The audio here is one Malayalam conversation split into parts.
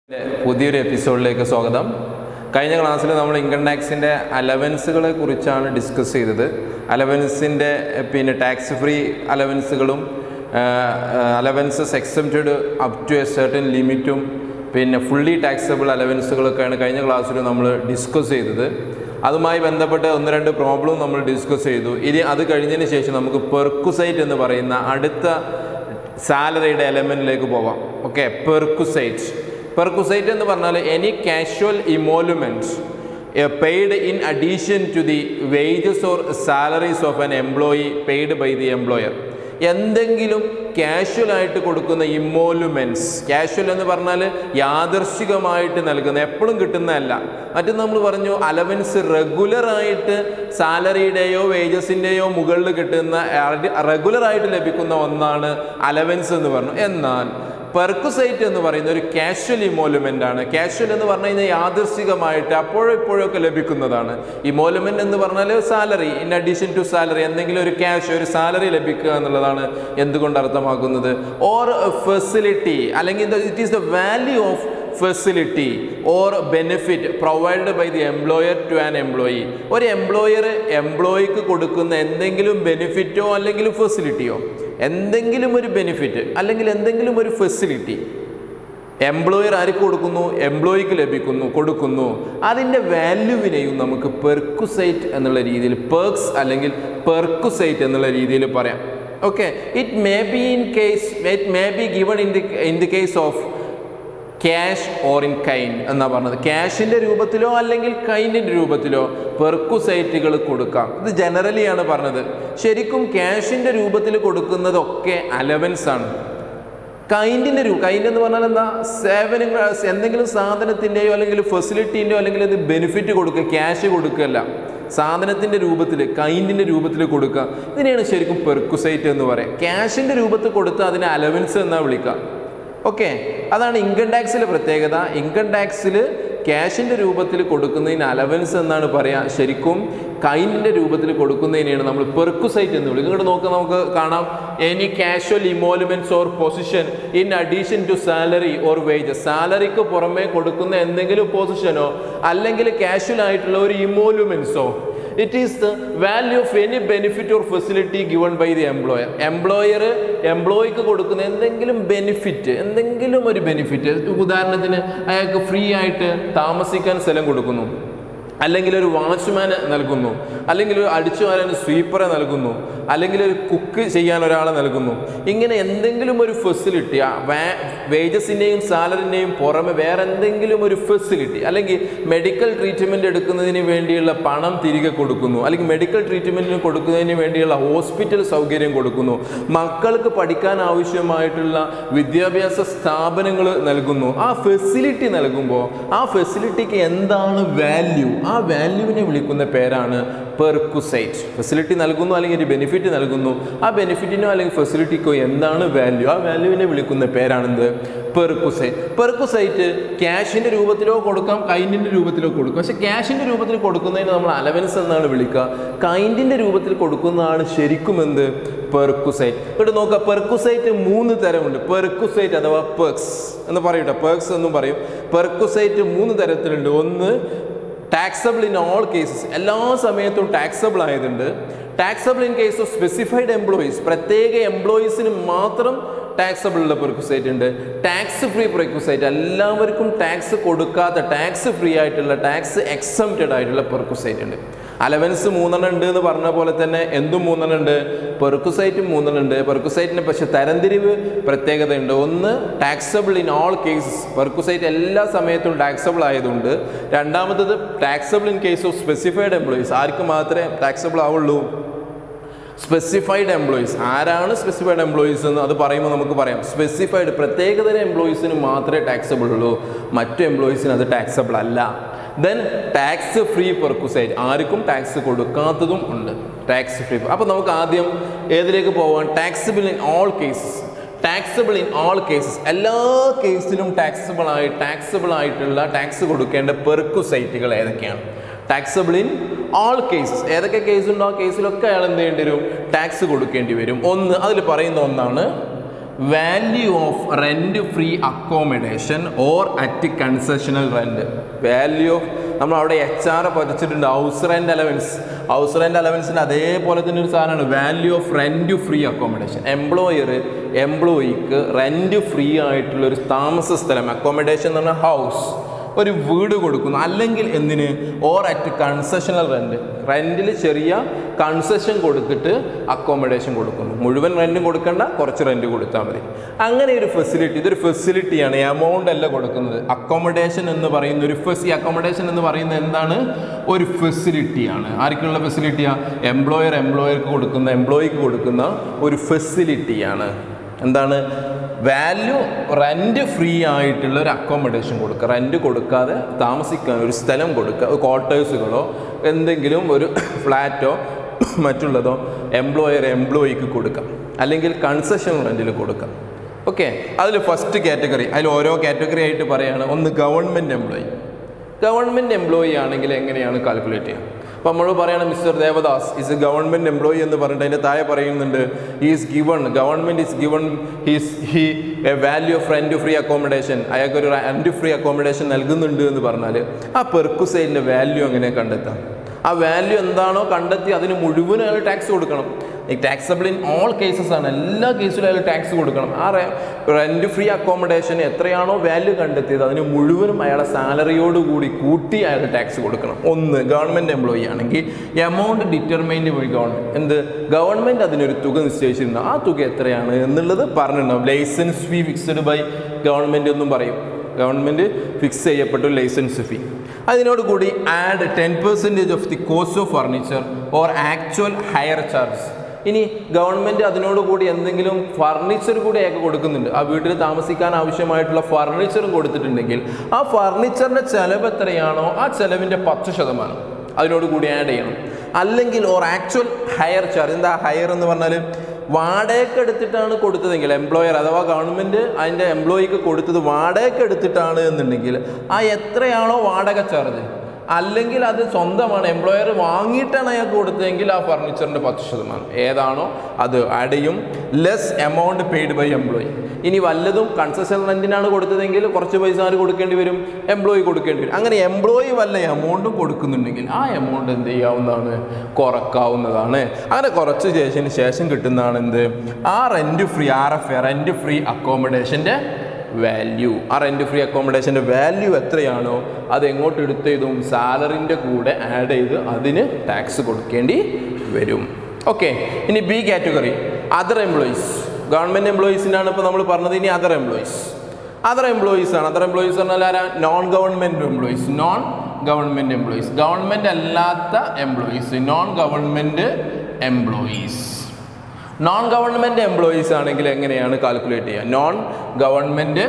പുതിയൊരു എപ്പിസോഡിലേക്ക് സ്വാഗതം കഴിഞ്ഞ ക്ലാസ്സിൽ നമ്മൾ ഇൻകം ടാക്സിൻ്റെ അലവൻസുകളെ കുറിച്ചാണ് ഡിസ്കസ് ചെയ്തത് അലവൻസിൻ്റെ പിന്നെ ടാക്സ് ഫ്രീ അലവൻസുകളും allowances excepted up to a certain ലിമിറ്റും പിന്നെ ഫുള്ളി ടാക്സബിൾ അലവൻസുകളൊക്കെയാണ് കഴിഞ്ഞ ക്ലാസ്സിൽ നമ്മൾ ഡിസ്കസ് ചെയ്തത് അതുമായി ബന്ധപ്പെട്ട ഒന്ന് രണ്ട് പ്രോബ്ലം നമ്മൾ ഡിസ്കസ് ചെയ്തു ഇനി അത് കഴിഞ്ഞതിന് ശേഷം നമുക്ക് പെർക്കുസൈറ്റ് എന്ന് പറയുന്ന അടുത്ത സാലറിയുടെ എലമെൻറ്റിലേക്ക് പോവാം ഓക്കെ പെർക്കുസൈറ്റ് പെർക്കുസൈറ്റ് എന്ന് പറഞ്ഞാൽ any casual emolument paid in addition to the wages or salaries of an employee paid by the employer എന്തെങ്കിലും കാഷ്വൽ ആയിട്ട് കൊടുക്കുന്ന ഇമ്മോലുമെൻറ്റ്സ് കാഷ്വൽ എന്ന് പറഞ്ഞാൽ യാദർശികമായിട്ട് നൽകുന്ന എപ്പോഴും കിട്ടുന്നതല്ല മറ്റു നമ്മൾ പറഞ്ഞു അലവൻസ് റെഗുലറായിട്ട് സാലറിയുടെയോ വേജസിൻ്റെയോ മുകളിൽ കിട്ടുന്ന റെഗുലറായിട്ട് ലഭിക്കുന്ന ഒന്നാണ് അലവൻസ് എന്ന് പറഞ്ഞു എന്നാൽ പെർക്കുസൈറ്റ് എന്ന് പറയുന്ന ഒരു കാഷ്വൽ ഇമോലുമെൻ്റ് ആണ് കാഷ്വൽ എന്ന് പറഞ്ഞു കഴിഞ്ഞാൽ യാദൃശികമായിട്ട് അപ്പോഴും ഇപ്പോഴൊക്കെ ലഭിക്കുന്നതാണ് ഇമോലുമെൻ്റ് എന്ന് പറഞ്ഞാൽ salary in addition to salary എന്തെങ്കിലും ഒരു ക്യാഷ് ഒരു സാലറി ലഭിക്കുക എന്നുള്ളതാണ് എന്തുകൊണ്ട് അർത്ഥമാക്കുന്നത് ഓർ ഫെസിലിറ്റി അല്ലെങ്കിൽ it is the value of facility or benefit provide by the employer to an employee ഒരു എംപ്ലോയർ എംപ്ലോയിക്ക് കൊടുക്കുന്ന എന്തെങ്കിലും ബെനിഫിറ്റോ അല്ലെങ്കിൽ ഫെസിലിറ്റിയോ എന്തെങ്കിലും ഒരു ബെനിഫിറ്റ് അല്ലെങ്കിൽ എന്തെങ്കിലും ഒരു ഫെസിലിറ്റി എംപ്ലോയർ ആർക്ക് കൊടുക്കുന്നു എംപ്ലോയിക്ക് ലഭിക്കുന്നു കൊടുക്കുന്നു അതിൻ്റെ വാല്യൂവിനെയും നമുക്ക് പെർക്കുസൈറ്റ് എന്നുള്ള രീതിയിൽ പെർക്സ് അല്ലെങ്കിൽ പെർക്കുസൈറ്റ് എന്നുള്ള രീതിയിൽ പറയാം okay it may be in case it may be given in the in the case of cash or in kind എന്നാ പറഞ്ഞത് ക്യാഷിൻ്റെ രൂപത്തിലോ അല്ലെങ്കിൽ കൈൻഡിൻ്റെ രൂപത്തിലോ പെർക്കുസൈറ്റുകൾ കൊടുക്കാം ഇത് ജനറലിയാണ് പറഞ്ഞത് ശരിക്കും ക്യാഷിൻ്റെ രൂപത്തിൽ കൊടുക്കുന്നതൊക്കെ അലവൻസ് ആണ് കൈൻഡിൻ്റെ രൂപ കൈൻഡ് എന്ന് പറഞ്ഞാൽ എന്താ സേവനങ്ങൾ എന്തെങ്കിലും സാധനത്തിൻ്റെയോ അല്ലെങ്കിൽ ഫെസിലിറ്റീൻ്റെയോ അല്ലെങ്കിൽ ഇത് ബെനിഫിറ്റ് കൊടുക്കുക ക്യാഷ് കൊടുക്കുകയല്ല സാധനത്തിൻ്റെ രൂപത്തിൽ കൈൻഡിൻ്റെ രൂപത്തിൽ കൊടുക്കുക ഇതിനെയാണ് ശരിക്കും പെർക്കുസൈറ്റ് എന്ന് പറയുക ക്യാഷിൻ്റെ രൂപത്തിൽ കൊടുത്ത് അതിനെ അലവൻസ് എന്നാണ് വിളിക്കുക ഓക്കെ അതാണ് ഇൻകം ടാക്സിലെ പ്രത്യേകത ഇൻകം ടാക്സിൽ ക്യാഷിൻ്റെ രൂപത്തിൽ കൊടുക്കുന്നതിന് അലവൻസ് എന്നാണ് പറയുക ശരിക്കും കൈൻഡിൻ്റെ രൂപത്തിൽ കൊടുക്കുന്നതിനെയാണ് നമ്മൾ പെർക്കുസൈറ്റ് എന്ന് വിളിക്കുക ഇങ്ങോട്ട് നോക്കുക നമുക്ക് കാണാം any casual emoluments or position in addition to salary or wages സാലറിക്ക് പുറമേ കൊടുക്കുന്ന എന്തെങ്കിലും പൊസിഷനോ അല്ലെങ്കിൽ കാഷ്വൽ ആയിട്ടുള്ള ഒരു ഇമോലുമെൻസോ it is the value of any benefit or facility given by the employer employer എംപ്ലോയിക്ക് കൊടുക്കുന്ന എന്തെങ്കിലും ബെനിഫിറ്റ് എന്തെങ്കിലും ഒരു ബെനിഫിറ്റ് ഉദാഹരണത്തിന് അയാൾക്ക് ഫ്രീ ആയിട്ട് താമസിക്കാൻ സ്ഥലം കൊടുക്കുന്നു അല്ലെങ്കിൽ ഒരു വാച്ച്മാന് നൽകുന്നു അല്ലെങ്കിൽ ഒരു അടിച്ചു വാരാൻ സ്വീപ്പറെ നൽകുന്നു അല്ലെങ്കിൽ ഒരു കുക്ക് ചെയ്യാൻ ഒരാളെ നൽകുന്നു ഇങ്ങനെ എന്തെങ്കിലും ഒരു ഫെസിലിറ്റി വേജസിൻ്റെയും സാലറിൻ്റെയും പുറമെ വേറെ എന്തെങ്കിലും ഒരു ഫെസിലിറ്റി അല്ലെങ്കിൽ മെഡിക്കൽ ട്രീറ്റ്മെൻറ്റ് എടുക്കുന്നതിന് വേണ്ടിയുള്ള പണം തിരികെ കൊടുക്കുന്നു അല്ലെങ്കിൽ മെഡിക്കൽ ട്രീറ്റ്മെൻറ്റിന് കൊടുക്കുന്നതിന് വേണ്ടിയുള്ള ഹോസ്പിറ്റൽ സൗകര്യം കൊടുക്കുന്നു മക്കൾക്ക് പഠിക്കാൻ ആവശ്യമായിട്ടുള്ള വിദ്യാഭ്യാസ സ്ഥാപനങ്ങൾ നൽകുന്നു ആ ഫെസിലിറ്റി നൽകുമ്പോൾ ആ ഫെസിലിറ്റിക്ക് എന്താണ് വാല്യൂ ആ വാല്യൂവിനെ വിളിക്കുന്ന പേരാണ് പെർക്കുസൈറ്റ് ഫെസിലിറ്റി നൽകുന്നു അല്ലെങ്കിൽ ഒരു ബെനിഫിറ്റ് നൽകുന്നു ആ ബെനിഫിറ്റിനോ അല്ലെങ്കിൽ ഫെസിലിറ്റിക്കോ എന്താണ് വാല്യൂ ആ വാല്യൂവിനെ വിളിക്കുന്ന പേരാണെന്ത് പെർക്കുസൈറ്റ് പെർക്കുസൈറ്റ് ക്യാഷിൻ്റെ രൂപത്തിലോ കൊടുക്കാം കൈൻഡിൻ്റെ രൂപത്തിലോ കൊടുക്കാം പക്ഷേ ക്യാഷിൻ്റെ രൂപത്തിൽ കൊടുക്കുന്നതിന് നമ്മൾ അലവൻസ് എന്നാണ് വിളിക്കുക കൈൻഡിൻ്റെ രൂപത്തിൽ കൊടുക്കുന്നതാണ് ശരിക്കും എന്ത് പെർക്കുസൈറ്റ് ഇവിടെ നോക്കുക പെർക്കുസൈറ്റ് മൂന്ന് തരമുണ്ട് പെർക്കുസൈറ്റ് അഥവാ പെർക്സ് എന്ന് പറയട്ടെ പെർക്സ് എന്നും പറയും പെർക്കുസൈറ്റ് മൂന്ന് തരത്തിലുണ്ട് ഒന്ന് ടാക്സബിൾ ഇൻ ഓൾ കേസസ് എല്ലാ സമയത്തും ടാക്സബിൾ ആയതുണ്ട് taxable in case of specified employees പ്രത്യേക എംപ്ലോയീസിന് മാത്രം ടാക്സബിൾ ഉള്ള പെർക്കുസൈറ്റ് ഉണ്ട് ടാക്സ് ഫ്രീ പെർക്കുസൈറ്റ് എല്ലാവർക്കും ടാക്സ് കൊടുക്കാത്ത ടാക്സ് ഫ്രീ ആയിട്ടുള്ള ടാക്സ് എക്സംപ്റ്റഡ് ആയിട്ടുള്ള പെർക്കുസൈറ്റ് ഉണ്ട് അലവൻസ് മൂന്നെണ്ണം ഉണ്ട് എന്ന് പറഞ്ഞ പോലെ തന്നെ എന്തും മൂന്നെണ്ണം ഉണ്ട് പെർക്കുസൈറ്റും മൂന്നെണ്ണം ഉണ്ട് പെർക്കുസൈറ്റിന് പക്ഷെ തരംതിരിവ് പ്രത്യേകതയുണ്ട് ഒന്ന് taxable in all cases perquisite എല്ലാ സമയത്തും ടാക്സബിൾ ആയതുകൊണ്ട് രണ്ടാമത്തത് taxable in case of specified employees ആർക്ക് മാത്രമേ ടാക്സബിൾ ആവുള്ളൂ സ്പെസിഫൈഡ് എംപ്ലോയീസ് ആരാണ് സ്പെസിഫൈഡ് എംപ്ലോയീസ് എന്ന് അത് പറയുമ്പോൾ നമുക്ക് പറയാം സ്പെസിഫൈഡ് പ്രത്യേകതര എംപ്ലോയീസിന് മാത്രമേ ടാക്സബിൾ ഉള്ളൂ മറ്റു എംപ്ലോയീസിന് അത് ടാക്സബിൾ അല്ല ദെൻ ടാക്സ് ഫ്രീ പെർക്കുസൈറ്റ് ആർക്കും ടാക്സ് കൊടുക്കാത്തതും ഉണ്ട് ടാക്സ് ഫ്രീ അപ്പോൾ നമുക്ക് ആദ്യം ഏതിലേക്ക് പോകാം taxable in all cases taxable in all cases എല്ലാ കേസിലും ടാക്സബിൾ ആയി ടാക്സബിൾ ആയിട്ടുള്ള ടാക്സ് കൊടുക്കേണ്ട പെർക്കുസൈറ്റുകൾ ഏതൊക്കെയാണ് ടാക്സബിൾ ഇൻ ഓൾ കേസസ് ഏതൊക്കെ കേസ് ഉണ്ടോ ആ കേസിലൊക്കെ അയാൾ എന്ത് ചെയ്യേണ്ടി വരും ടാക്സ് കൊടുക്കേണ്ടി വരും ഒന്ന് അതിൽ പറയുന്ന ഒന്നാണ് value of rent free accommodation or at concessional rent value of നമ്മൾ അവിടെ എച്ച് ആർ പഠിച്ചിട്ടുണ്ട് house rent allowance house rent അലവൻസിൻ്റെ അതേപോലെ തന്നെ ഒരു സാധനമാണ് value of rent free accommodation employer എംപ്ലോയിക്ക് റെൻറ്റ് ഫ്രീ ആയിട്ടുള്ള ഒരു താമസ സ്ഥലം അക്കോമഡേഷൻ എന്ന് പറഞ്ഞാൽ ഹൗസ് ഒരു വീട് കൊടുക്കുന്നു അല്ലെങ്കിൽ എന്തിന് ഓർ അറ്റ് കൺസെഷണൽ റെൻറ്റ് റെൻറ്റിൽ ചെറിയ കൺസെഷൻ കൊടുത്തിട്ട് അക്കോമഡേഷൻ കൊടുക്കുന്നു മുഴുവൻ റെൻറ്റും കൊടുക്കേണ്ട കുറച്ച് റെൻറ്റ് കൊടുത്താൽ മതി അങ്ങനെ ഒരു ഫെസിലിറ്റി ഇതൊരു ഫെസിലിറ്റിയാണ് എമൗണ്ട് അല്ല കൊടുക്കുന്നത് അക്കോമഡേഷൻ എന്ന് പറയുന്ന ഒരു ഫെസി അക്കോമഡേഷൻ എന്ന് പറയുന്നത് എന്താണ് ഒരു ഫെസിലിറ്റിയാണ് ആർക്കുള്ള ഫെസിലിറ്റിയാണ് എംപ്ലോയർ എംപ്ലോയർക്ക് കൊടുക്കുന്ന എംപ്ലോയിക്ക് കൊടുക്കുന്ന ഒരു ഫെസിലിറ്റിയാണ് എന്താണ് വാല്യൂ റെൻറ്റ് ഫ്രീ ആയിട്ടുള്ള ഒരു അക്കോമഡേഷൻ കൊടുക്കുക റെൻറ്റ് കൊടുക്കാതെ താമസിക്കാൻ ഒരു സ്ഥലം കൊടുക്കുക ക്വാർട്ടേഴ്സുകളോ എന്തെങ്കിലും ഒരു ഫ്ലാറ്റോ മറ്റുള്ളതോ എംപ്ലോയർ എംപ്ലോയിക്ക് കൊടുക്കാം അല്ലെങ്കിൽ കൺസെഷൻ റെൻറ്റിൽ കൊടുക്കാം ഓക്കെ അതിൽ ഫസ്റ്റ് കാറ്റഗറി അതിൽ ഓരോ കാറ്റഗറി ആയിട്ട് പറയുകയാണ് ഒന്ന് ഗവൺമെൻറ് എംപ്ലോയി ഗവൺമെൻറ് എംപ്ലോയി ആണെങ്കിൽ എങ്ങനെയാണ് കാൽക്കുലേറ്റ് ചെയ്യുക അപ്പോൾ നമ്മൾ പറയണം mister Devadas is a government employee എന്ന് പറഞ്ഞിട്ട് അതിൻ്റെ താഴെ പറയുന്നുണ്ട് is given government is given he's he a value of rent free accommodation അയാൾക്കൊരു റെൻറ്റ് ഫ്രീ അക്കോമഡേഷൻ നൽകുന്നുണ്ട് എന്ന് പറഞ്ഞാൽ ആ പെർക്കുസൈഡിൻ്റെ വാല്യൂ എങ്ങനെ കണ്ടെത്താം ആ വാല്യൂ എന്താണോ കണ്ടെത്തി അതിന് മുഴുവൻ അയാൾ ടാക്സ് കൊടുക്കണം ഈ ടാക്സബിൾ ഇൻ ഓൾ കേസസ് ആണ് എല്ലാ കേസിലും അയാൾ ടാക്സ് കൊടുക്കണം ആ റെൻറ്റ് ഫ്രീ അക്കോമഡേഷൻ എത്രയാണോ വാല്യൂ കണ്ടെത്തിയത് അതിന് മുഴുവനും അയാളെ സാലറിയോട് കൂടി കൂട്ടി അയാൾ ടാക്സ് കൊടുക്കണം ഒന്ന് ഗവൺമെൻറ് എംപ്ലോയി ആണെങ്കിൽ എമൗണ്ട് ഡിറ്റർമൈൻഡ് ബൈ ഗവൺമെൻറ് എന്ത് ഗവൺമെൻറ് അതിനൊരു തുക നിശ്ചയിച്ചിട്ടുണ്ട് ആ തുക എത്രയാണ് എന്നുള്ളത് പറഞ്ഞിട്ടുണ്ടാവും licence fee fixed by government എന്നും പറയും ഗവൺമെൻറ് ഫിക്സ് ചെയ്യപ്പെട്ട ഒരു ലൈസൻസ് ഫീ അതിനോട് കൂടി add ten percentage of the cost of furniture or actual hire charge ഇനി ഗവൺമെൻറ് അതിനോട് കൂടി എന്തെങ്കിലും ഫർണിച്ചർ കൂടി അയാൾക്ക് കൊടുക്കുന്നുണ്ട് ആ വീട്ടിൽ താമസിക്കാൻ ആവശ്യമായിട്ടുള്ള ഫർണിച്ചറും കൊടുത്തിട്ടുണ്ടെങ്കിൽ ആ ഫർണിച്ചറിൻ്റെ ചിലവ് എത്രയാണോ ആ ചിലവിൻ്റെ പത്ത് ശതമാനം അതിനോട് കൂടി ആഡ് ചെയ്യണം അല്ലെങ്കിൽ ഓർ ആക്ച്വൽ ഹയർ ചാർജ് എന്താ ഹയർ എന്ന് പറഞ്ഞാൽ വാടകയ്ക്ക് എടുത്തിട്ടാണ് കൊടുത്തതെങ്കിൽ എംപ്ലോയർ അഥവാ ഗവൺമെൻറ് അതിൻ്റെ എംപ്ലോയിക്ക് കൊടുത്തത് വാടകയ്ക്ക് എടുത്തിട്ടാണ് എന്നുണ്ടെങ്കിൽ ആ എത്രയാണോ വാടക ചാർജ് അല്ലെങ്കിൽ അത് സ്വന്തമാണ് എംപ്ലോയർ വാങ്ങിയിട്ടാണ് അയാൾക്ക് കൊടുത്തതെങ്കിൽ ആ ഫർണിച്ചറിൻ്റെ പത്ത് ശതമാനം ഏതാണോ അത് ആഡ് ചെയ്യും less amount paid by employee ഇനി വല്ലതും കൺസെഷൻ റെൻറ്റിനാണ് കൊടുത്തതെങ്കിൽ കുറച്ച് പൈസ ആര് കൊടുക്കേണ്ടി വരും എംപ്ലോയി കൊടുക്കേണ്ടി വരും അങ്ങനെ എംപ്ലോയി വല്ല എമൗണ്ടും കൊടുക്കുന്നുണ്ടെങ്കിൽ ആ എമൗണ്ട് എന്ത് ചെയ്യാവുന്നതാണ് കുറക്കാവുന്നതാണ് അങ്ങനെ കുറച്ച് ശേഷത്തിന് ശേഷം കിട്ടുന്നതാണ് എന്ത് ആ rent free R F A rent free അക്കോമഡേഷൻ്റെ വാല്യൂ ആ റെൻറ്റ് ഫ്രീ അക്കോമഡേഷൻ്റെ വാല്യൂ എത്രയാണോ അത് എങ്ങോട്ട് എടുത്തതും സാലറിൻ്റെ കൂടെ ആഡ് ചെയ്ത് അതിന് ടാക്സ് കൊടുക്കേണ്ടി വരും ഓക്കെ ഇനി B category other employees government എംപ്ലോയീസിനാണ് ഇപ്പോൾ നമ്മൾ പറഞ്ഞത് ഇനി അതർ എംപ്ലോയീസ് അതർ എംപ്ലോയീസ് ആണ് അതർ എംപ്ലോയീസ് പറഞ്ഞാൽ ആരാ non government employees non government employees government അല്ലാത്ത employees non government employees non government employees ആണെങ്കിൽ എങ്ങനെയാണ് കാൽക്കുലേറ്റ് ചെയ്യുക നോൺ ഗവൺമെൻറ്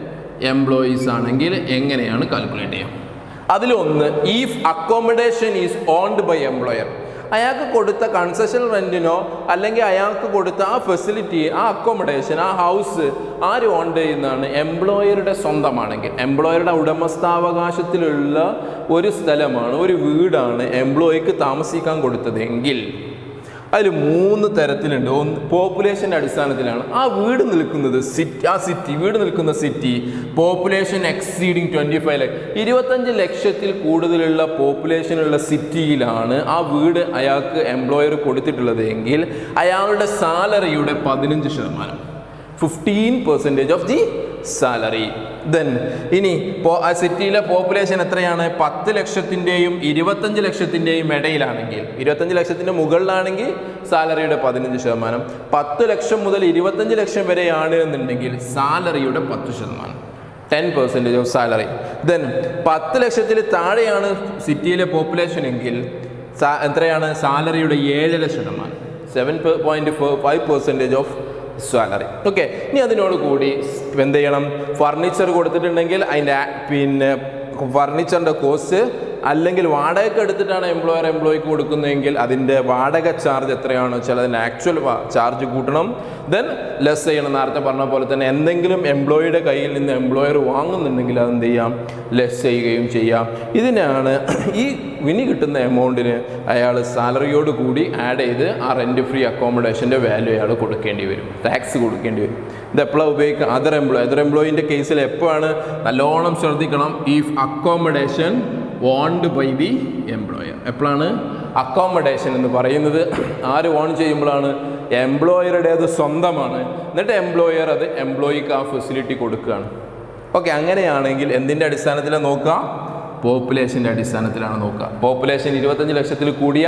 എംപ്ലോയീസ് ആണെങ്കിൽ എങ്ങനെയാണ് കാൽക്കുലേറ്റ് ചെയ്യുക അതിലൊന്ന് if accommodation is owned by employer അയാൾക്ക് കൊടുത്ത കൺസെഷൻ റെൻറ്റിനോ അല്ലെങ്കിൽ അയാൾക്ക് കൊടുത്ത ആ ഫെസിലിറ്റി ആ അക്കോമഡേഷൻ ആ ഹൗസ് ആര് ഓൺ ചെയ്യുന്നതാണ് എംപ്ലോയറുടെ സ്വന്തമാണെങ്കിൽ എംപ്ലോയറുടെ ഉടമസ്ഥാവകാശത്തിലുള്ള ഒരു സ്ഥലമാണ് ഒരു വീടാണ് എംപ്ലോയിക്ക് താമസിക്കാൻ കൊടുത്തതെങ്കിൽ അതിൽ മൂന്ന് തരത്തിലുണ്ട് ഒന്ന് പോപ്പുലേഷൻ്റെ അടിസ്ഥാനത്തിലാണ് ആ വീട് നിൽക്കുന്നത് സിറ്റി ആ സിറ്റി വീട് നിൽക്കുന്ന city population exceeding twenty five lakh ഇരുപത്തഞ്ച് ലക്ഷത്തിൽ കൂടുതലുള്ള പോപ്പുലേഷനുള്ള സിറ്റിയിലാണ് ആ വീട് അയാൾക്ക് എംപ്ലോയർ കൊടുത്തിട്ടുള്ളത് എങ്കിൽ അയാളുടെ സാലറിയുടെ പതിനഞ്ച് ശതമാനം fifteen percentage of the salary then ഇനി പോ- ആ സിറ്റിയിലെ പോപ്പുലേഷൻ എത്രയാണ് പത്ത് ലക്ഷത്തിൻ്റെയും ഇരുപത്തഞ്ച് ലക്ഷത്തിൻ്റെയും ഇടയിലാണെങ്കിൽ ഇരുപത്തഞ്ച് ലക്ഷത്തിൻ്റെ മുകളിലാണെങ്കിൽ സാലറിയുടെ പതിനഞ്ച് ശതമാനം പത്ത് ലക്ഷം മുതൽ ഇരുപത്തഞ്ച് ലക്ഷം വരെയാണ് എന്നുണ്ടെങ്കിൽ സാലറിയുടെ പത്ത് ശതമാനം ten percentage of salary then പത്ത് ലക്ഷത്തിൽ താഴെയാണ് സിറ്റിയിലെ പോപ്പുലേഷൻ എങ്കിൽ സാ- എത്രയാണ് സാലറിയുടെ ഏഴര ശതമാനം seven point five percentage of salary okay ഇനി അതിനോട് കൂടി എന്ത് ചെയ്യണം ഫർണിച്ചർ കൊടുത്തിട്ടുണ്ടെങ്കിൽ അതിൻ്റെ പിന്നെ ഫർണിച്ചറിൻ്റെ കോസ്റ്റ് അല്ലെങ്കിൽ വാടകയ്ക്ക് എടുത്തിട്ടാണ് എംപ്ലോയർ എംപ്ലോയിക്ക് കൊടുക്കുന്നതെങ്കിൽ അതിൻ്റെ വാടക ചാർജ് എത്രയാണോ വെച്ചാൽ അതിൻ്റെ ആക്ച്വൽ ചാർജ് കൂട്ടണം ദെൻ ലെസ് ചെയ്യണം നേരത്തെ പറഞ്ഞ പോലെ തന്നെ എന്തെങ്കിലും എംപ്ലോയിയുടെ കയ്യിൽ നിന്ന് എംപ്ലോയർ വാങ്ങുന്നുണ്ടെങ്കിൽ അതെന്ത് ചെയ്യാം ലെസ് ചെയ്യുകയും ചെയ്യാം ഇതിനാണ് ഈ വിനി കിട്ടുന്ന എമൗണ്ടിന് അയാൾ സാലറിയോട് കൂടി ആഡ് ചെയ്ത് ആ റെൻറ്റ് ഫ്രീ അക്കോമഡേഷൻ്റെ വാല്യൂ അയാൾ കൊടുക്കേണ്ടി വരും ടാക്സ് കൊടുക്കേണ്ടി വരും ഇത് എപ്പോഴാണ് ഉപയോഗിക്കുക അതർ എംപ്ലോയി അതർ എംപ്ലോയിൻ്റെ കേസിൽ എപ്പോഴാണ് നല്ലോണം ശ്രദ്ധിക്കണം ഈ accommodation owned by the employer എപ്പോഴാണ് അക്കോമഡേഷൻ എന്ന് പറയുന്നത് ആര് വോൺ ചെയ്യുമ്പോഴാണ് എംപ്ലോയറുടേത് സ്വന്തമാണ് എന്നിട്ട് എംപ്ലോയർ അത് എംപ്ലോയിക്ക് ആ ഫെസിലിറ്റി കൊടുക്കുകയാണ് ഓക്കെ അങ്ങനെയാണെങ്കിൽ എന്തിൻ്റെ അടിസ്ഥാനത്തിലാണ് നോക്കുക പോപ്പുലേഷൻ്റെ അടിസ്ഥാനത്തിലാണ് നോക്കുക പോപ്പുലേഷൻ ഇരുപത്തഞ്ച് ലക്ഷത്തിൽ കൂടിയ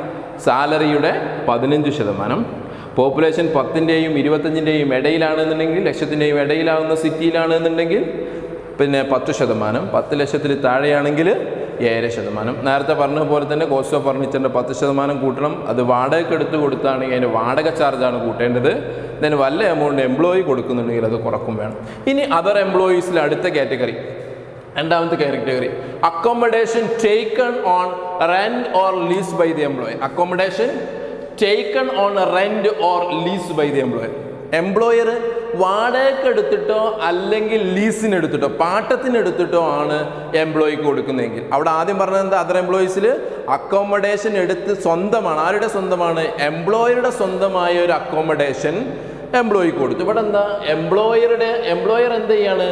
സാലറിയുടെ പതിനഞ്ച് ശതമാനം പോപ്പുലേഷൻ പത്തിൻ്റെയും ഇരുപത്തഞ്ചിൻ്റെയും ഇടയിലാണെന്നുണ്ടെങ്കിൽ ലക്ഷത്തിൻ്റെയും ഇടയിലാവുന്ന സിറ്റിയിലാണെന്നുണ്ടെങ്കിൽ പിന്നെ പത്ത് ശതമാനം പത്ത് ലക്ഷത്തിൽ താഴെയാണെങ്കിൽ ഏഴര ശതമാനം നേരത്തെ പറഞ്ഞ പോലെ തന്നെ കോസ്റ്റ് ഓഫ് ഫർണിച്ചറിൻ്റെ പത്ത് ശതമാനം കൂട്ടണം അത് വാടകയ്ക്ക് എടുത്ത് കൊടുത്താണെങ്കിൽ അതിൻ്റെ വാടക ചാർജാണ് കൂട്ടേണ്ടത് ദെൻ വല്ല എമൗണ്ട് എംപ്ലോയി കൊടുക്കുന്നുണ്ടെങ്കിൽ അത് കുറക്കും വേണം ഇനി അതർ എംപ്ലോയീസിൽ അടുത്ത കാറ്റഗറി രണ്ടാമത്തെ category accommodation taken on rent or lease by the employer accommodation taken on rent or lease by the employer employer വാടകയ്ക്ക് എടുത്തിട്ടോ അല്ലെങ്കിൽ ലീസിന് എടുത്തിട്ടോ പാട്ടത്തിന് എടുത്തിട്ടോ ആണ് എംപ്ലോയിക്ക് കൊടുക്കുന്നതെങ്കിൽ അവിടെ ആദ്യം പറഞ്ഞത് എന്താ അതർ എംപ്ലോയീസിൽ അക്കോമഡേഷൻ എടുത്ത് സ്വന്തമാണ് ആരുടെ സ്വന്തമാണ് എംപ്ലോയറുടെ സ്വന്തമായ ഒരു അക്കോമഡേഷൻ എംപ്ലോയിക്ക് കൊടുത്തു ഇവിടെ എന്താ എംപ്ലോയറുടെ എംപ്ലോയർ എന്ത് ചെയ്യാണ്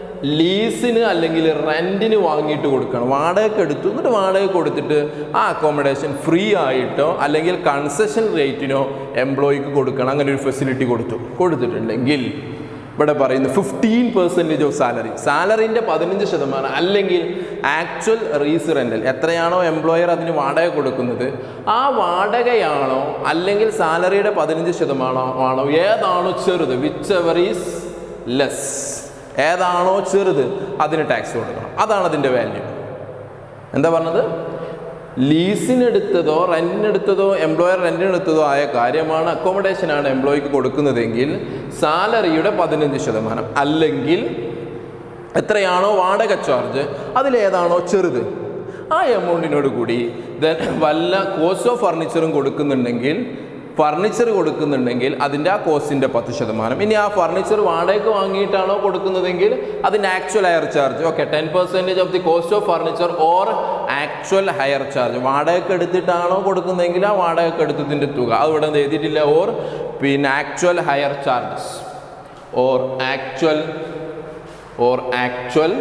ലീസിന് അല്ലെങ്കിൽ റെൻറ്റിന് വാങ്ങിയിട്ട് കൊടുക്കണം വാടകയ്ക്ക് എടുത്തു എന്നിട്ട് വാടക കൊടുത്തിട്ട് ആ അക്കോമഡേഷൻ ഫ്രീ ആയിട്ടോ അല്ലെങ്കിൽ കൺസെഷൻ റേറ്റിനോ എംപ്ലോയിക്ക് കൊടുക്കണം അങ്ങനെ ഒരു ഫെസിലിറ്റി കൊടുത്തു കൊടുത്തിട്ടുണ്ടെങ്കിൽ ഇവിടെ പറയുന്നു ഫിഫ്റ്റീൻ പെർസെൻറ്റേജ് ഓഫ് സാലറി സാലറിൻ്റെ പതിനഞ്ച് ശതമാനം അല്ലെങ്കിൽ ആക്ച്വൽ റീസ് റെൻ്റൽ എത്രയാണോ എംപ്ലോയർ അതിന് വാടക കൊടുക്കുന്നത് ആ വാടകയാണോ അല്ലെങ്കിൽ സാലറിയുടെ പതിനഞ്ച് ശതമാനോ ആണോ ഏതാണോ ചെറുത് വിച്ച് എവർ ഈസ് ലെസ് ഏതാണോ ചെറുത് അതിന് ടാക്സ് കൊടുക്കണം അതാണ് അതിൻ്റെ വാല്യൂ എന്താ പറഞ്ഞത് ലീസിനെടുത്തതോ റെൻറ്റിനെടുത്തതോ എംപ്ലോയർ റെൻറ്റിനെടുത്തതോ ആയ കാര്യമാണ് അക്കോമഡേഷനാണ് എംപ്ലോയിക്ക് കൊടുക്കുന്നതെങ്കിൽ സാലറിയുടെ പതിനഞ്ച് ശതമാനം അല്ലെങ്കിൽ എത്രയാണോ വാടക ചാർജ് അതിലേതാണോ ചെറുത് ആ എമൗണ്ടിനോട് കൂടി ദെൻ വല്ല കോസ്റ്റ് ഓഫ് ഫർണിച്ചറും കൊടുക്കുന്നുണ്ടെങ്കിൽ ഫർണിച്ചർ കൊടുക്കുന്നുണ്ടെങ്കിൽ അതിൻ്റെ ആ കോസ്റ്റിൻ്റെ പത്ത് ശതമാനം ഇനി ആ ഫർണിച്ചർ വാടകയ്ക്ക് വാങ്ങിയിട്ടാണോ കൊടുക്കുന്നതെങ്കിൽ അതിൻ്റെ actual hire charge okay ten percentage of the cost of furniture or actual hire charge വാടകയ്ക്ക് എടുത്തിട്ടാണോ കൊടുക്കുന്നതെങ്കിൽ ആ വാടകയ്ക്ക് എടുത്തതിൻ്റെ തുക അത് ഇവിടെ എഴുതിയിട്ടില്ല ഓർ പിന്നെ actual hire charges or actual or actual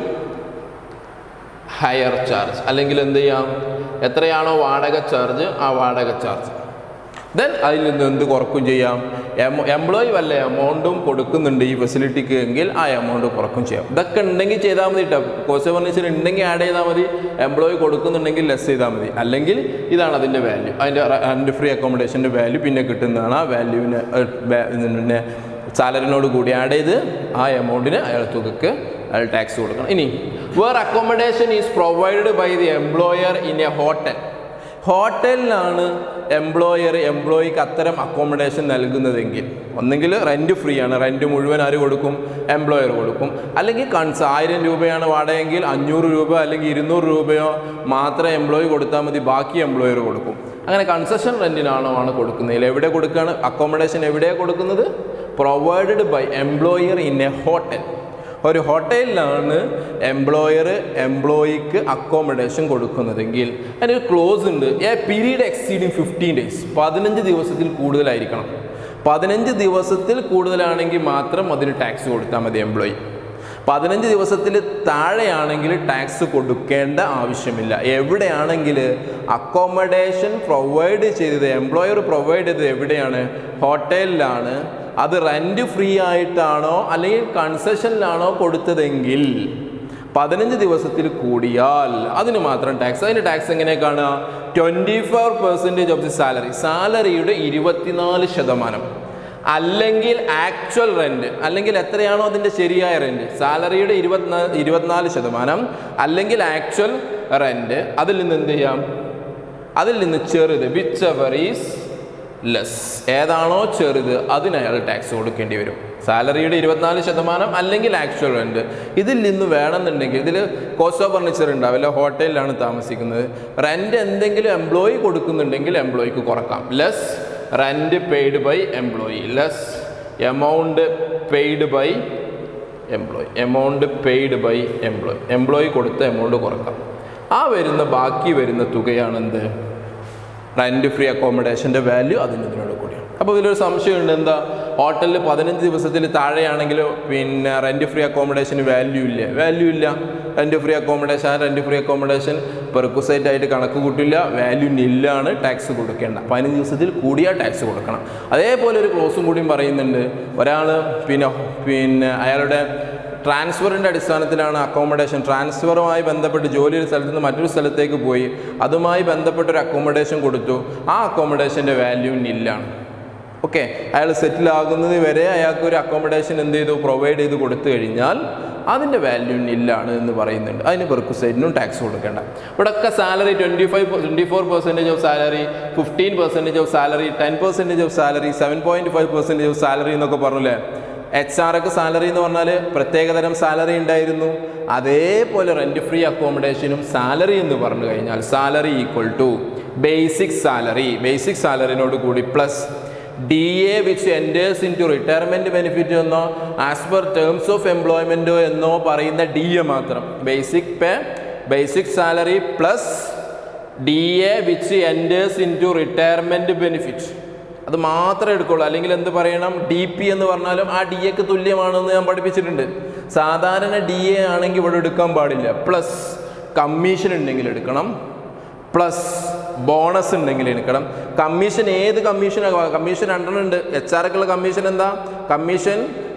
hire charge അല്ലെങ്കിൽ എന്ത് ചെയ്യാം എത്രയാണോ വാടക ചാർജ് ആ വാടക ചാർജ് ദെൻ അതിൽ നിന്ന് എന്ത് കുറക്കും ചെയ്യാം എംപ്ലോയി വല്ല എമൗണ്ടും കൊടുക്കുന്നുണ്ട് ഈ ഫെസിലിറ്റിക്ക് എങ്കിൽ ആ എമൗണ്ട് കുറക്കും ചെയ്യാം ഇതൊക്കെ ഉണ്ടെങ്കിൽ ചെയ്താൽ മതി കേട്ടോ കോസ്റ്റ് ഫർണിച്ചർ ഉണ്ടെങ്കിൽ ആഡ് ചെയ്താൽ മതി എംപ്ലോയി കൊടുക്കുന്നുണ്ടെങ്കിൽ ലെസ് ചെയ്താൽ മതി അല്ലെങ്കിൽ ഇതാണ് അതിൻ്റെ വാല്യൂ അതിൻ്റെ റെൻറ്റ് ഫ്രീ അക്കോമഡേഷൻ്റെ വാല്യൂ പിന്നെ കിട്ടുന്നതാണ് ആ വാല്യൂവിന് പിന്നെ സാലറിനോട് കൂടി ആഡ് ചെയ്ത് ആ എമൗണ്ടിന് അയാൾ തുകക്ക് അയാൾ ടാക്സ് കൊടുക്കണം ഇനി where accommodation is provided by the employer in a hotel ഹോട്ടലിലാണ് എംപ്ലോയർ എംപ്ലോയിക്ക് അത്തരം അക്കോമഡേഷൻ നൽകുന്നതെങ്കിൽ ഒന്നെങ്കിൽ റെൻറ്റ് ഫ്രീ ആണ് റെൻറ്റ് മുഴുവൻ ആര് കൊടുക്കും എംപ്ലോയർ കൊടുക്കും അല്ലെങ്കിൽ കൺസ് ആയിരം രൂപയാണ് വാടകയെങ്കിൽ അഞ്ഞൂറ് രൂപ അല്ലെങ്കിൽ ഇരുന്നൂറ് രൂപയോ മാത്രം എംപ്ലോയി കൊടുത്താൽ മതി ബാക്കി എംപ്ലോയർ കൊടുക്കും അങ്ങനെ കൺസെഷൻ റെൻറ്റിനാണോ ആണ് കൊടുക്കുന്നത് എവിടെ കൊടുക്കുകയാണ് അക്കോമഡേഷൻ എവിടെയാണ് കൊടുക്കുന്നത് provided by employer in a hotel ഒരു ഹോട്ടലിലാണ് എംപ്ലോയർ എംപ്ലോയിക്ക് അക്കോമഡേഷൻ കൊടുക്കുന്നതെങ്കിൽ അതിനൊരു ക്ലോസ് ഉണ്ട് a period exceeding fifteen days പതിനഞ്ച് ദിവസത്തിൽ കൂടുതലായിരിക്കണം പതിനഞ്ച് ദിവസത്തിൽ കൂടുതലാണെങ്കിൽ മാത്രം അതിന് ടാക്സ് കൊടുത്താൽ മതി എംപ്ലോയി പതിനഞ്ച് ദിവസത്തിൽ താഴെയാണെങ്കിൽ ടാക്സ് കൊടുക്കേണ്ട ആവശ്യമില്ല എവിടെയാണെങ്കിൽ അക്കോമഡേഷൻ പ്രൊവൈഡ് ചെയ്തത് എംപ്ലോയർ പ്രൊവൈഡ് ചെയ്തത് എവിടെയാണ് ഹോട്ടലിലാണ് അത് റെൻറ്റ് ഫ്രീ ആയിട്ടാണോ അല്ലെങ്കിൽ കൺസെഷനിലാണോ കൊടുത്തതെങ്കിൽ പതിനഞ്ച് ദിവസത്തിൽ കൂടിയാൽ അതിന് മാത്രം ടാക്സ് അതിന് ടാക്സ് എങ്ങനെ കാണുക twenty four percentage of the salary സാലറിയുടെ ഇരുപത്തിനാല് ശതമാനം അല്ലെങ്കിൽ ആക്ച്വൽ റെൻറ്റ് അല്ലെങ്കിൽ എത്രയാണോ അതിൻ്റെ ശരിയായ റെൻറ്റ് സാലറിയുടെ ഇരുപത്തിനാല് ഇരുപത്തിനാല് ശതമാനം അല്ലെങ്കിൽ ആക്ച്വൽ റെൻറ്റ് അതിൽ നിന്ന് എന്ത് ചെയ്യാം അതിൽ നിന്ന് ചെറുത് വിച്ച് എവർ ഈസ് ലെസ് ഏതാണോ ചെറുത് അതിന് അയാൾ ടാക്സ് കൊടുക്കേണ്ടി വരും സാലറിയുടെ ഇരുപത്തിനാല് ശതമാനം അല്ലെങ്കിൽ ആക്ച്വൽ റെന്റ് ഇതിൽ നിന്ന് വേണമെന്നുണ്ടെങ്കിൽ ഇതിൽ കോസ്റ്റ് ഓഫ് ഫർണിച്ചർ ഉണ്ടാവില്ല ഹോട്ടലിലാണ് താമസിക്കുന്നത് റെന്റ് എന്തെങ്കിലും എംപ്ലോയി കൊടുക്കുന്നുണ്ടെങ്കിൽ എംപ്ലോയിക്ക് കുറക്കാം less rent paid by employee less amount paid by employee amount paid by employee employee കൊടുത്ത എമൗണ്ട് കുറക്കാം ആ വരുന്ന ബാക്കി വരുന്ന തുകയാണ് എന്ത് റെൻറ്റ് ഫ്രീ അക്കോമഡേഷൻ്റെ വാല്യൂ അതിന് ഇതിനോട് കൂടിയാണ് അപ്പോൾ ഇതിലൊരു സംശയമുണ്ട് എന്താ ഹോട്ടലിൽ പതിനഞ്ച് ദിവസത്തിൽ താഴെയാണെങ്കിൽ പിന്നെ റെൻറ്റ് ഫ്രീ അക്കോമഡേഷന് വാല്യൂ ഇല്ല വാല്യൂ ഇല്ല റെൻറ്റ് ഫ്രീ അക്കോമഡേഷൻ ആ റെൻറ്റ് ഫ്രീ അക്കോമഡേഷൻ പെർക്കുസൈറ്റ് ആയിട്ട് കണക്ക് കൂട്ടില്ല വാല്യൂ നില്ലാണ് ടാക്സ് കൊടുക്കേണ്ട പതിനഞ്ച് ദിവസത്തിൽ കൂടിയ ടാക്സ് കൊടുക്കണം അതേപോലെ ഒരു ക്ലോസും കൂടിയും പറയുന്നുണ്ട് ഒരാൾ പിന്നെ പിന്നെ അയാളുടെ ട്രാൻസ്ഫറിൻ്റെ അടിസ്ഥാനത്തിലാണ് അക്കോമഡേഷൻ ട്രാൻസ്ഫറുമായി ബന്ധപ്പെട്ട് ജോലി ഒരു സ്ഥലത്ത് നിന്ന് മറ്റൊരു സ്ഥലത്തേക്ക് പോയി അതുമായി ബന്ധപ്പെട്ട ഒരു അക്കോമഡേഷൻ കൊടുത്തു ആ അക്കോമഡേഷൻ്റെ വാല്യൂ നില്ലാണ് ഓക്കെ അയാൾ സെറ്റിൽ ആകുന്നത് വരെ അയാൾക്ക് ഒരു അക്കോമഡേഷൻ എന്ത് ചെയ്തു പ്രൊവൈഡ് ചെയ്ത് കൊടുത്തു കഴിഞ്ഞാൽ അതിൻ്റെ വാല്യൂ നില്ലാണ് എന്ന് പറയുന്നുണ്ട് അതിന് പെർക്കുസൈറ്റിനും ടാക്സ് കൊടുക്കേണ്ട ഇവിടെയൊക്കെ salary twenty five twenty four percentage of salary fifteen percentage of salary ten percentage of salary seven point five percentage of salary എന്നൊക്കെ പറഞ്ഞില്ലേ എച്ച് ആർ ഒക്കെ സാലറി എന്ന് പറഞ്ഞാൽ പ്രത്യേകതരം സാലറി ഉണ്ടായിരുന്നു അതേപോലെ റെൻറ്റ് ഫ്രീ അക്കോമഡേഷനും സാലറി എന്ന് പറഞ്ഞു കഴിഞ്ഞാൽ salary equal to basic salary basic സാലറിനോട് കൂടി plus D A which enters into retirement benefit എന്നോ ആസ് പെർ ടേംസ് ഓഫ് എംപ്ലോയ്മെൻറ്റോ എന്നോ പറയുന്ന ഡി എ മാത്രം basic pay basic salary plus D A which enters into retirement benefit അത് മാത്രമേ എടുക്കുള്ളൂ അല്ലെങ്കിൽ എന്ത് പറയണം ഡി പി എന്ന് പറഞ്ഞാലും ആ ഡി എക്ക് തുല്യമാണെന്ന് ഞാൻ പഠിപ്പിച്ചിട്ടുണ്ട് സാധാരണ ഡി എ ആണെങ്കിൽ ഇവിടെ എടുക്കാൻ പാടില്ല പ്ലസ് കമ്മീഷൻ ഉണ്ടെങ്കിൽ എടുക്കണം പ്ലസ് ബോണസ് ഉണ്ടെങ്കിൽ എടുക്കണം കമ്മീഷൻ ഏത് കമ്മീഷൻ കമ്മീഷൻ രണ്ടെണ്ണം ഉണ്ട് എച്ച് ആർക്കുള്ള കമ്മീഷൻ എന്താ commission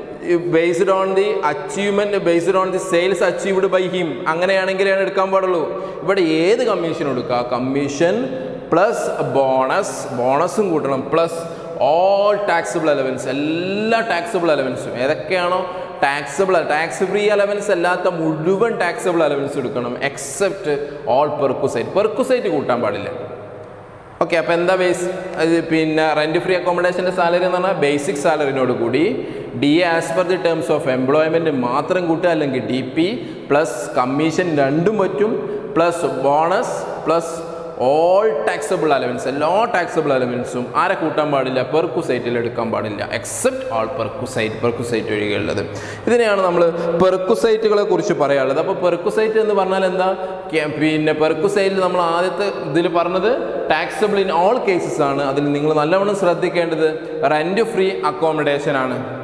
based on the achievement based on the sales achieved by him അങ്ങനെയാണെങ്കിലാണ് എടുക്കാൻ പാടുള്ളൂ ഇവിടെ ഏത് കമ്മീഷൻ എടുക്കുക കമ്മീഷൻ പ്ലസ് ബോണസ് ബോണസും കൂട്ടണം പ്ലസ് ഓൾ ടാക്സിബിൾ അലവൻസ് എല്ലാ ടാക്സിബിൾ അലവൻസും ഏതൊക്കെയാണോ ടാക്സിബിൾ ടാക്സ് ഫ്രീ അലവൻസ് അല്ലാത്ത മുഴുവൻ ടാക്സിബിൾ അലവൻസ് എടുക്കണം എക്സെപ്റ്റ് ഓൾ പെർക്കുസൈറ്റ് പെർക്കുസൈറ്റ് കൂട്ടാൻ പാടില്ല ഓക്കെ അപ്പോൾ എന്താ ബേസ് അത് പിന്നെ റെൻറ്റ് ഫ്രീ അക്കോമഡേഷൻ്റെ സാലറി എന്ന് പറഞ്ഞാൽ ബേസിക് സാലറിനോട് കൂടി D as per the terms of employment മാത്രം കൂട്ടുക അല്ലെങ്കിൽ ഡി പി പ്ലസ് കമ്മീഷൻ രണ്ടും പറ്റും plus bonus plus all taxable allowance എല്ലാ ടാക്സബിൾ അലവൻസും ആരെ കൂട്ടാൻ പാടില്ല പെർക്കുസൈറ്റിൽ എടുക്കാൻ പാടില്ല എക്സെപ്റ്റ് ഓൾ പെർക്കുസൈറ്റ് പെർക്കുസൈറ്റ് ഒഴികെയുള്ളത് ഇതിനെയാണ് നമ്മൾ പെർക്കുസൈറ്റുകളെ കുറിച്ച് പറയാനുള്ളത് അപ്പോൾ പെർക്കുസൈറ്റ് എന്ന് പറഞ്ഞാൽ എന്താ കെ- പിന്നെ പെർക്കുസൈറ്റിൽ നമ്മൾ ആദ്യത്തെ ഇതിൽ പറഞ്ഞത് ടാക്സബിൾ ഇൻ ഓൾ കേസസ് ആണ് അതിൽ നിങ്ങൾ നല്ലവണ്ണം ശ്രദ്ധിക്കേണ്ടത് റെൻറ്റ് ഫ്രീ അക്കോമഡേഷൻ ആണ്